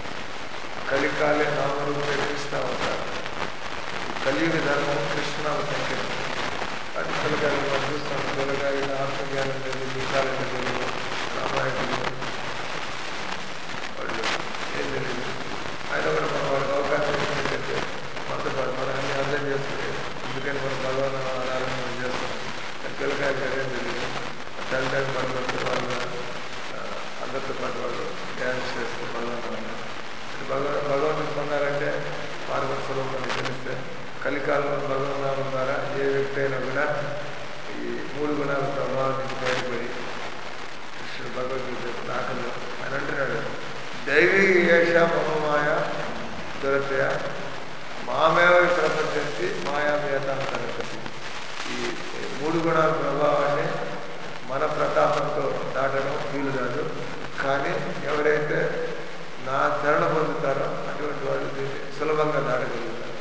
కలికాలే నామరూపే కృష్ణ అవుతారు కలియుగ ధర్మం కృష్ణ సంకీర్తన అది పిల్లకాయలు మనం చూస్తాం పిల్లకాయలు ఆత్మజ్ఞానం లేదు విశాలం లేదు రామాయణులు వాళ్ళు ఏం తెలియదు ఆయన కూడా మనం వాళ్ళకి అవకాశం ఇచ్చినట్లయితే మనతో పాటు మనం అన్ని అర్థం చేసుకుని ఎందుకని మనం భగవాన్ ఆధారం మనం చేస్తాం కానీ పిల్లకాయలు అదేం తెలియదు తల్లిదండ్రులు పనులు వస్తే వాళ్ళు ఆ, అందరితో పాటు వాళ్ళు డ్యాన్స్ చేస్తూ భగవాన్ భగవ భగవంతుని పొందాలంటే మార్గం సులభమని తెలిస్తే కలికాలంలో భగవన్నామం ద్వారా ఏ వ్యక్తి అయినా కూడా ఈ మూడు గుణాల ప్రభావం నుంచి బయటపడి కృష్ణుడు భగవద్గీత యొక్క దాఖలు ఆయన అంటున్నాడు దైవీ ఏష మమమాయ దురతయ మామేవ ప్రపంచంతి మాయామేత తరగతి ఈ మూడు గుణాల ప్రభావాన్ని మన ప్రతాపంతో దాటడం వీలు కాదు కానీ ఎవరైతే నా శరణ పొందుతారో అటువంటి వాళ్ళు దీన్ని సులభంగా దాటగలుగుతారు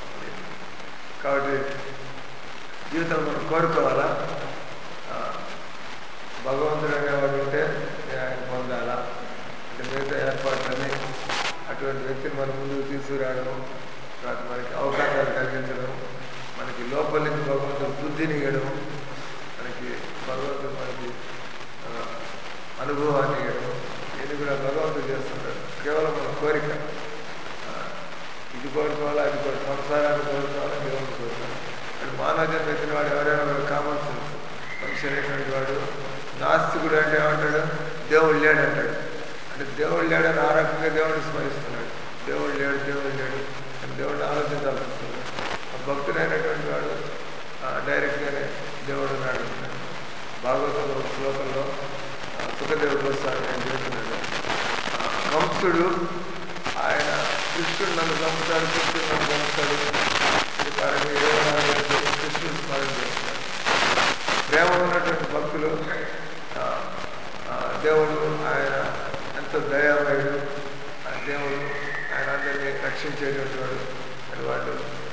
కాబట్టి జీవితం మనం కోరుకోవాలా ఆ, భగవంతుడు అనేవాడు ఉంటే నేను ఆయన పొందాలా అంటే మిగతా ఏర్పాట్లని అటువంటి వ్యక్తిని మన ముందుకు తీసుకురావడం తర్వాత మనకి అవకాశాలు కలిగించడం మనకి లోపల నుంచి భగవంతుడు బుద్ధిని ఇవ్వడం మనకి భగవంతుడు మనకి ఆ, అనుభవాన్ని ఇవ్వడం ఇది కూడా భగవంతుడు చేస్తుంటాడు కేవలం మన కోరిక ఆ, ఇది కోరుకోవాలా అది కోరు సంసారాన్ని కోరుకోవాలా దేవుని కోరుకోవాలి అంటే మానవ జన్మ ఎత్తిన వాడు ఎవరైనా కూడా కామన్ సెన్స్ మనిషి అనేటువంటి వాడు నాస్తికుడు అంటే ఏమంటాడు దేవుడు లేడు అంటాడు అంటే దేవుడు లేడని ఆ రకంగా దేవుడిని స్మరిస్తున్నాడు దేవుడు లేడు దేవుడు లేడు అని దేవుడిని ఆలోచించాల్సి వస్తుంది ఆ భక్తుడైనటువంటి వాడు ఆ, డైరెక్ట్గానే దేవుడు ఉన్నాడు అంటున్నాడు భాగవతంలో ఒక శ్లోకంలో ఆ, సుఖదేవుడు గోస్వామి ఆయన చెబుతున్నాడు ఆ, కంసుడు ఆయన కృష్ణుడు నన్ను చంపుతాడు కృష్ణుడు నన్ను చంపుతాడు ఇది పరంగా ఇరవై నాలుగు గంటలు కృష్ణుడు స్మరణ చేస్తున్నాడు ప్రేమ ఉన్నటువంటి భక్తులు ఆ, ఆ, దేవుడు ఆయన ఎంతో దయామయుడు ఆ దేవుడు ఆయన అందరినీ రక్షించేటువంటి వాడు అని వాళ్ళు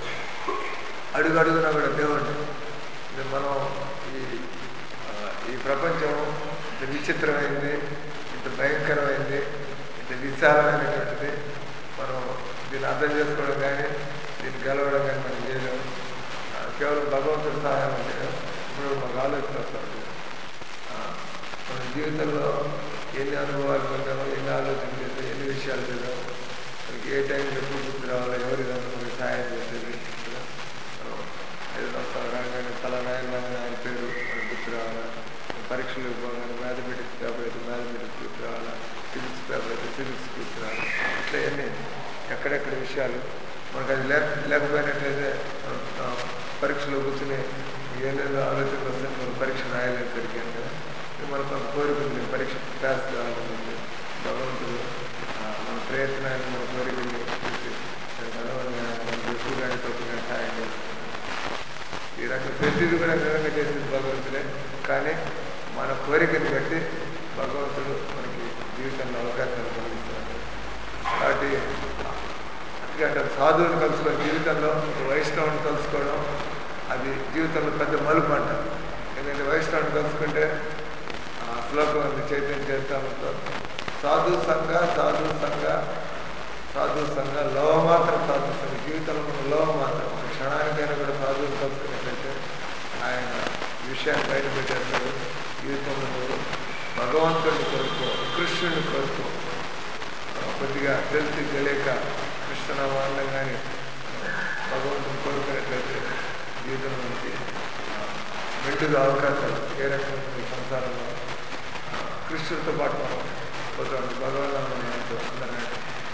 అడుగు అడుగునా కూడా దేవుడు ఇది మనం ఈ ఆ, ఈ ప్రపంచం ఇంత విచిత్రమైంది ఇంత భయంకరమైంది ఇంత విశాలమైనటువంటిది మనం దీన్ని అర్థం చేసుకోవడం కానీ దీన్ని గెలవడం కానీ మనం చేయలేము ఆ, కేవలం భగవంతుడి సహాయం ఉంటే ఇప్పుడు మాకు ఆలోచన వస్తుంది ఆ, మన జీవితంలో ఎన్ని అనుభవాలు పొందామో ఎన్ని ఆలోచనలు చేసాం ఎన్ని విషయాలు చేద్దాం మనకి ఏ టైంలో ఎప్పుడు గుర్తు రావాలో ఎవరి దాంట్లో మనకి సహాయం చేసేది కదా? మనం ఏదైనా వస్తాం రాగానే ఫలానా ఆయన రాగానే ఆయన పేరు మనకు గుర్తు రావాలా పరీక్షలు పోగానే మ్యాథమెటిక్స్ పేపర్ అయితే మ్యాథమెటిక్స్ గుర్తు రావాలా ఫిజిక్స్ పేపర్ అయితే ఫిజిక్స్ గుర్తు రావాలా ఇట్లా ఇవన్నీ ఎక్కడెక్కడ విషయాలు మనకు అది లేక లేకపోయినట్లయితే మనం ఆ, పరీక్షలో కూర్చుని ఏదైనా ఆలోచనలు వస్తే మనం పరీక్ష రాయలేదు సరిగ్గా కదా ఇది మనకు ఒక కోరిక ఉంది పరీక్ష పాస్ కావాలని ఉంది. భగవంతుడు ఆ, మన ప్రయత్నాన్ని మన కోరికని చూసి దానికి అనుగుణంగా మనకు ఎక్కువ కానీ తక్కువ కానీ సహాయం చేస్తాడు ఈ రకంగా ప్రతిదీ కూడా నిజంగా చేసేది భగవంతుడే కానీ మన కోరికని బట్టి భగవంతుడు మనకి జీవితంలో అవకాశాలు కలిగిస్తున్నాడు కాబట్టి అందుకే అంటారు సాధువుని కలుసుకోవడం జీవితంలో ఒక వైష్ణవుని కలుసుకోవడం అది జీవితంలో పెద్ద మలుపు అంటారు ఎందుకంటే వైష్ణవుని కలుసుకుంటే ఆ శ్లోకం ఉంది చైతన్య చేస్తామంతో సాధు సంఘ సాధు సంఘ సాధు సంఘ లోవ మాత్రం సాధు సంఘ జీవితంలో మనం లోవ మాత్రం ఒక క్షణానికైనా కూడా సాధువుని కలుసుకున్నట్లయితే ఆయన ఈ విషయాన్ని బయట పెట్టేస్తాడు జీవితంలో నువ్వు భగవంతుడిని కోరుకో కృష్ణుడిని కోరుకో కొద్దిగా తెలిసి తెలియక కృష్ణనామాన్నం కానీ భగవంతుని కోరుకునేట్లయితే జీవితం నుంచి మెండుగా అవకాశాలు ఏ రకంగా ఈ సంసారంలో ఆ, కృష్ణుడితో పాటు మనం పోతాం భగవన్నామం అంటూ అందరినీ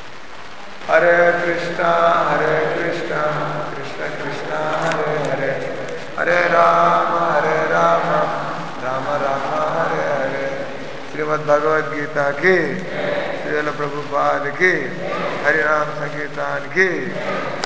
హరే కృష్ణ హరే కృష్ణ కృష్ణ కృష్ణ హరే హరే హరే రామ హరే రామ రామ రామ హరే హరే శ్రీమద్ భగవద్గీతకి శ్రీల ప్రభుపాదికి హరినామ సంగీతానికి